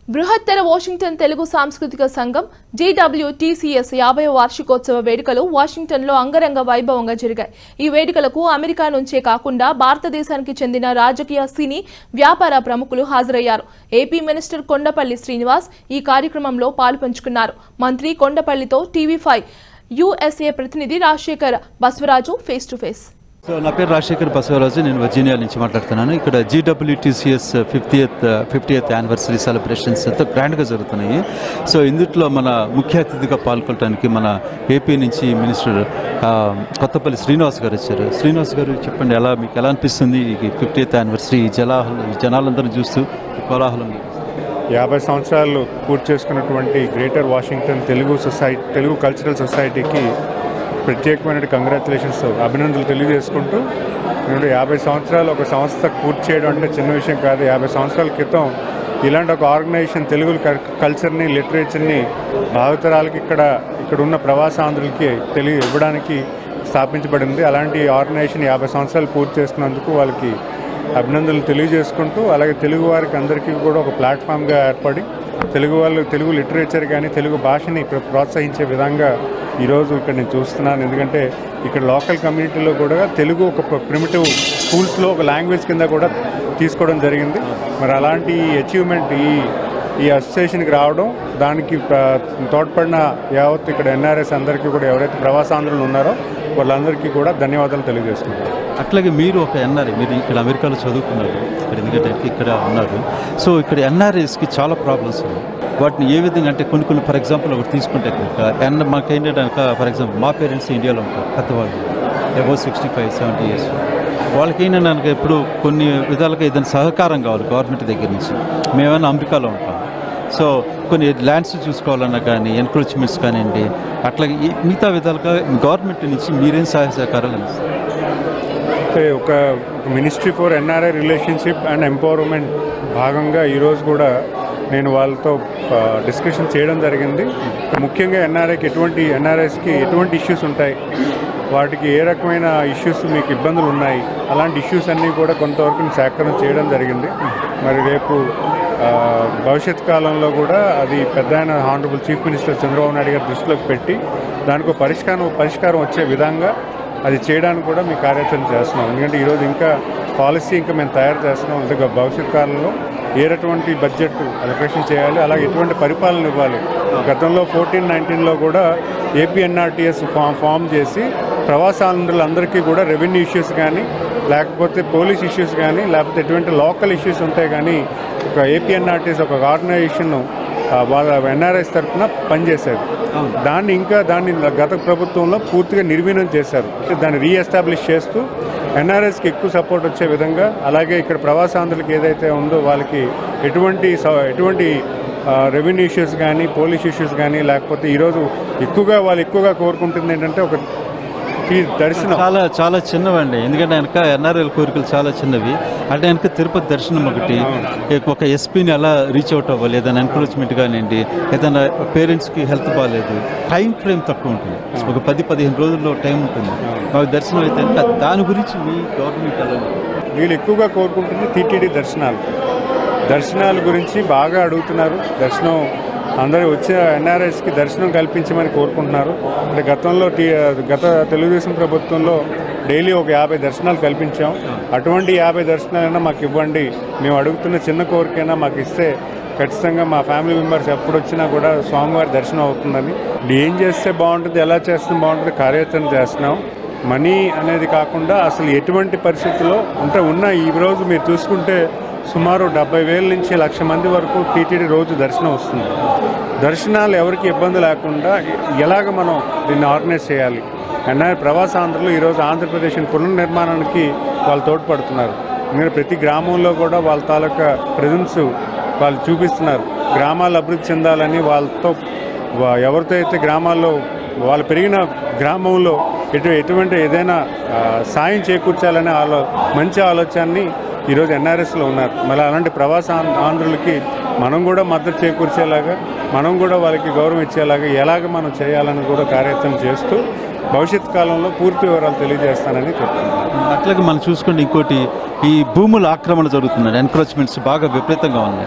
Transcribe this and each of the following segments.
బృహత్తర వాషింగ్టన్ తెలుగు సాంస్కృతిక సంఘం జీడబ్ల్యూటీసీఎస్ యాభై వార్షికోత్సవ వేడుకలు వాషింగ్టన్లో అంగరంగ వైభవంగా జరిగాయి ఈ వేడుకలకు అమెరికా నుంచే కాకుండా భారతదేశానికి చెందిన రాజకీయ సినీ వ్యాపార ప్రముఖులు హాజరయ్యారు ఏపీ మినిస్టర్ కొండపల్లి శ్రీనివాస్ ఈ కార్యక్రమంలో పాలుపంచుకున్నారు మంత్రి కొండపల్లితో టీవీ ఫైవ్ యుఎస్ఏ ప్రతినిధి Rajasekhar Baswaraju face to face so నా పేరు రాజశేఖర్ బసవరాజు నేను వర్జీనియా నుంచి మాట్లాడుతున్నాను ఇక్కడ GWTCS fifty eighth fifty eighth anniversary celebrations ఎంతో గ్రాండ్గా జరుగుతున్నాయి సో ఇందుట్లో మన ముఖ్య అతిథిగా పాల్గొనడానికి మన ఏపీ నుంచి మినిస్టర్ ఆ, కొత్తపల్లి శ్రీనివాస్ గారు వచ్చారు శ్రీనివాస్ గారు చెప్పండి ఎలా మీకు ఎలా అనిపిస్తుంది ఈ ఫిఫ్టీ ఎయిత్ యానివర్సరీ జనాలు జనాలందరూ చూస్తూ ఈ కోలాహలం యాభై సంవత్సరాలు పూర్తి చేసుకున్నటువంటి greater Washington Telugu society Telugu cultural సొసైటీకి ప్రత్యేకమైన కంగ్రాచులేషన్స్ అభినందనలు తెలియజేసుకుంటూ నేను యాభై సంవత్సరాలు ఒక సంస్థ పూర్తి చేయడం అంటే చిన్న విషయం కాదు యాభై సంవత్సరాల క్రితం ఇలాంటి ఒక ఆర్గనైజేషన్ తెలుగు కల్- కల్చర్ని లిటరేచర్ని భావితరాలకి ఇక్కడ ఇక్కడ ఉన్న ప్రవాసాంధ్రులకి తెలియ ఇవ్వడానికి స్థాపించబడింది అలాంటి ఆర్గనైజేషన్ యాభై సంవత్సరాలు పూర్తి చేసుకున్నందుకు వాళ్ళకి అభినందనలు తెలియజేసుకుంటూ అలాగే తెలుగు వారికి అందరికీ కూడా ఒక ప్లాట్ఫామ్గా ఏర్పడి తెలుగు వాళ్ళు తెలుగు లిటరేచర్ కానీ తెలుగు భాషని ప్ర- ప్రోత్సహించే విధంగా ఈరోజు ఇక్కడ నేను చూస్తున్నాను ఎందుకంటే ఇక్కడ లోకల్ కమ్యూనిటీలో కూడా తెలుగు ఒక ప్రిమిటివ్ స్కూల్స్లో ఒక లాంగ్వేజ్ కింద కూడా తీసుకోవడం జరిగింది మరి అలాంటి అచీవ్మెంట్ ఈ ఈ అసోసియేషన్కి రావడం దానికి ప్ర- తోడ్పడిన యావత్ ఇక్కడ ఎన్ఆర్ఎస్ అందరికీ కూడా ఎవరైతే ప్రవాసాంధ్రులు ఉన్నారో వాళ్ళందరికీ కూడా ధన్యవాదాలు తెలియజేసుకుంటారు అట్లాగే మీరు ఒక ఎన్ఆర్ఐ మీరు ఇక్కడ అమెరికాలో చదువుకున్నారు ఇక్కడ ఎందుకంటే ఇక్కడ ఉన్నారు సో ఇక్కడ ఎన్ఆర్ఐస్కి చాలా ప్రాబ్లమ్స్ ఉన్నాయి వాటిని ఏ విధంగా అంటే కొన్ని కొన్ని ఫర్ ఎగ్జాంపుల్ ఒకటి తీసుకుంటే కనుక ఎన్ మాకు ఏంటంటే ఫర్ ఎగ్జాంపుల్ మా పేరెంట్స్ ఇండియాలో ఉంటారు పెద్దవాళ్ళు above sixty five seventy years వాళ్ళకి ఏంటంటే కనుక ఇప్పుడు కొన్ని విధాలుగా ఏదైనా సహకారం కావాలి గవర్నమెంట్ దగ్గర నుంచి మేమైనా అమెరికాలో ఉంటాం సో కొన్ని ల్యాండ్స్ చూసుకోవాలన్నా కానీ ఎన్క్రోచ్మెంట్స్ కానివ్వండి అట్లాగే ఈ మిగతా విధాలుగా గవర్నమెంట్ నుంచి మీరేం సహాయ సహకారాలు అందిస్తారు అంటే ఒక ministry for NRI relationship and empowerment భాగంగా ఈరోజు కూడా నేను వాళ్ళతో డిస్కషన్ చేయడం జరిగింది ముఖ్యంగా ఎన్ఆర్ఐకి ఎటువంటి ఎన్ఆర్ఐస్కి ఎటువంటి ఇష్యూస్ ఉంటాయి వాటికి ఏ రకమైన ఇష్యూస్ మీకు ఇబ్బందులు ఉన్నాయి అలాంటి ఇష్యూస్ అన్నీ కూడా కొంతవరకు సేకరణ చేయడం జరిగింది మరి రేపు ఆ, భవిష్యత్ కాలంలో కూడా అది పెద్ద ఆయన honourable chief minister Chandrababu Naidu గారి దృష్టిలోకి పెట్టి దానికి ఒక పరిష్కారం పరిష్కారం వచ్చే విధంగా అది చేయడానికి కూడా మీ కార్యాచరణ చేస్తున్నాం ఎందుకంటే ఈరోజు ఇంకా పాలసీ ఇంకా మేము తయారు చేస్తున్నాం అంటే గ- భవిష్యత్ కాలంలో ఏ రకటువంటి బడ్జెట్ అలొకేషన్ చేయాలి అలాగే ఎటువంటి పరిపాలన ఇవ్వాలి గతంలో ఫోర్టీన్ నైన్టీన్లో కూడా ఏపీఎన్ఆర్టీఎస్ ఫామ్ ఫామ్ చేసి ప్రవాసాంధ్రులందరికీ కూడా రెవెన్యూ ఇష్యూస్ కానీ లేకపోతే పోలీస్ ఇష్యూస్ కానీ లేకపోతే ఎటువంటి లోకల్ ఇష్యూస్ ఉంటాయి కానీ ఒక ఏపీఎన్ఆర్టీఎస్ ఒక ఆర్గనైజేషన్ ఆ, వాళ్ళ ఎన్ఆర్ఎస్ తరఫున పనిచేసేది దాన్ని ఇంకా దాన్ని గత ప్రభుత్వంలో పూర్తిగా నిర్వీణం చేశారు దాన్ని రీఎస్టాబ్లిష్ చేస్తూ ఎన్ఆర్ఎస్కి ఎక్కువ సపోర్ట్ వచ్చే విధంగా అలాగే ఇక్కడ ప్రవాసాంధ్రులకు ఏదైతే ఉందో వాళ్ళకి ఎటువంటి స- ఎటువంటి రెవెన్యూ ఇష్యూస్ కానీ పోలీస్ ఇష్యూస్ కానీ లేకపోతే ఈరోజు ఎక్కువగా వాళ్ళు ఎక్కువగా కోరుకుంటుంది ఏంటంటే ఒక ఈ దర్శనం చాలా చాలా చిన్నవండి ఎందుకంటే వెనక ఎన్ఆర్ఎల్ కోరికలు చాలా చిన్నవి అంటే వెనక తిరుపతి దర్శనం ఒకటి ఒక ఎస్పీని ఎలా రీచ్ అవుట్ అవ్వాలి ఏదైనా ఎంకరేజ్మెంట్ కానివ్వండి ఏదైనా పేరెంట్స్కి హెల్త్ బాగాలేదు టైం ఫ్రేమ్ తక్కువ ఉంటుంది ఒక పది పదిహేను రోజుల్లో టైం ఉంటుంది మాకు దర్శనం అయితే కనుక దాని గురించి మీ గవర్నమెంట్ ఎలా ఉంది? వీళ్ళు ఎక్కువగా కోరుకుంటుంది టీటీడీ దర్శనాలు దర్శనాల గురించి బాగా అడుగుతున్నారు దర్శనం అందరూ వచ్చే ఎన్ఆర్ఎస్కి దర్శనం కల్పించమని కోరుకుంటున్నారు అంటే గతంలో టీ గత తెలుగుదేశం ప్రభుత్వంలో డైలీ ఒక యాభై దర్శనాలు కల్పించాం అటువంటి యాభై దర్శనాలైనా మాకు ఇవ్వండి మేము అడుగుతున్న చిన్న కోరికైనా మాకు ఇస్తే ఖచ్చితంగా మా ఫ్యామిలీ మెంబర్స్ ఎప్పుడు వచ్చినా కూడా స్వామివారి దర్శనం అవుతుందని ఏం చేస్తే బాగుంటుంది ఎలా చేస్తే బాగుంటుంది కార్యాచరణ చేస్తున్నాం మనీ అనేది కాకుండా అసలు ఎటువంటి పరిస్థితుల్లో అంటే ఉన్న ఈ రోజు మీరు చూసుకుంటే సుమారు డెబ్బై వేల నుంచి లక్ష మంది వరకు టీటీడీ రోజు దర్శనం వస్తుంది దర్శనాలు ఎవరికి ఇబ్బంది లేకుండా ఎలాగ మనం దీన్ని ఆర్గనైజ్ చేయాలి ఎన్ఆర్ ప్రవాసాంధ్రులు ఈరోజు ఆంధ్రప్రదేశ్ పునర్నిర్మాణానికి వాళ్ళు తోడ్పడుతున్నారు ఎందుకంటే ప్రతి గ్రామంలో కూడా వాళ్ళ తాలూకా ప్రజెన్స్ వాళ్ళు చూపిస్తున్నారు గ్రామాలు అభివృద్ధి చెందాలని వాళ్ళతో వా- ఎవరితో అయితే గ్రామాల్లో వాళ్ళు పెరిగిన గ్రామంలో ఎటు ఎటువంటి ఏదైనా ఆ, సాయం చేకూర్చాలనే ఆలో మంచి ఆలోచనని ఈరోజు ఎన్ఆర్ఎస్లో ఉన్నారు మళ్ళీ అలాంటి ప్రవాస ఆంధ్ర- ఆంధ్రులకి మనం కూడా మద్దతు చేకూర్చేలాగా మనం కూడా వాళ్ళకి గౌరవం ఇచ్చేలాగా ఎలాగ మనం చేయాలని కూడా కార్యక్రమం చేస్తూ భవిష్యత్ కాలంలో పూర్తి వివరాలు తెలియజేస్తానని చెప్తున్నాను అట్లాగే మనం చూసుకుంటే ఇంకోటి ఈ భూముల ఆక్రమణ జరుగుతున్నాయి ఎన్క్రోచ్మెంట్స్ బాగా విపరీతంగా ఉన్నాయి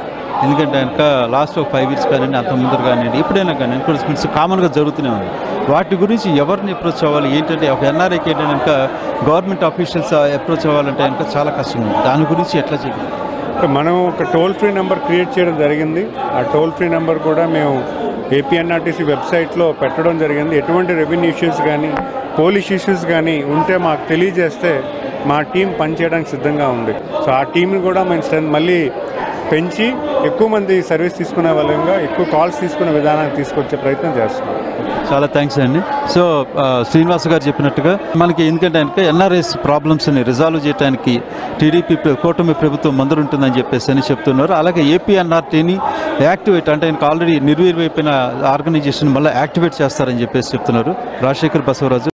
ఎందుకంటే కనుక లాస్ట్ ఒక ఫైవ్ ఇయర్స్ కానివ్వండి అంత ముందర కానివ్వండి ఎప్పుడైనా కానీ ఎన్క్రోచ్మెంట్స్ కామన్గా జరుగుతూనే ఉంది వాటి గురించి ఎవరిని అప్రోచ్ అవ్వాలి ఏంటంటే ఒక ఎన్ఆర్ఐకి ఏంటంటే కనుక గవర్నమెంట్ ఆఫీషియల్స్ అప్రోచ్ అవ్వాలంటే కనుక చాలా కష్టంగా ఉంది దాని గురించి ఎట్లా చేయాలి సో మనం ఒక టోల్ ఫ్రీ నెంబర్ క్రియేట్ చేయడం జరిగింది ఆ టోల్ ఫ్రీ నెంబర్ కూడా మేము ఏపీఎన్ఆర్టీసీ వెబ్సైట్లో పెట్టడం జరిగింది ఎటువంటి రెవెన్యూ ఇష్యూస్ కానీ పోలీస్ ఇష్యూస్ కానీ ఉంటే మాకు తెలియజేస్తే మా టీం పనిచేయడానికి సిద్ధంగా ఉంది సో ఆ టీంని కూడా మేము స్ట్రెంత్ మళ్ళీ పెంచి ఎక్కువ మంది సర్వీస్ తీసుకునే విధంగా ఎక్కువ కాల్స్ తీసుకునే విధానాన్ని తీసుకొచ్చే ప్రయత్నం చేస్తున్నాం చాలా థ్యాంక్స్ అండి సో ఆ, శ్రీనివాస్ గారు చెప్పినట్టుగా మనకి ఎందుకంటే కనుక ఎన్ఆర్ఎస్ ప్రాబ్లమ్స్ని రిజాల్వ్ చేయడానికి టీడీపీ ప్ర- కూటమి ప్రభుత్వం ముందరుంటుందని చెప్పేసి అని చెప్తున్నారు అలాగే ఏపీఎన్ఆర్టీని యాక్టివేట్ అంటే ఆయనకు ఆల్రెడీ నిర్వీర్యమైపోయిన ఆర్గనైజేషన్ మళ్ళీ యాక్టివేట్ చేస్తారని చెప్పేసి చెప్తున్నారు రాజశేఖర్ బసవరాజు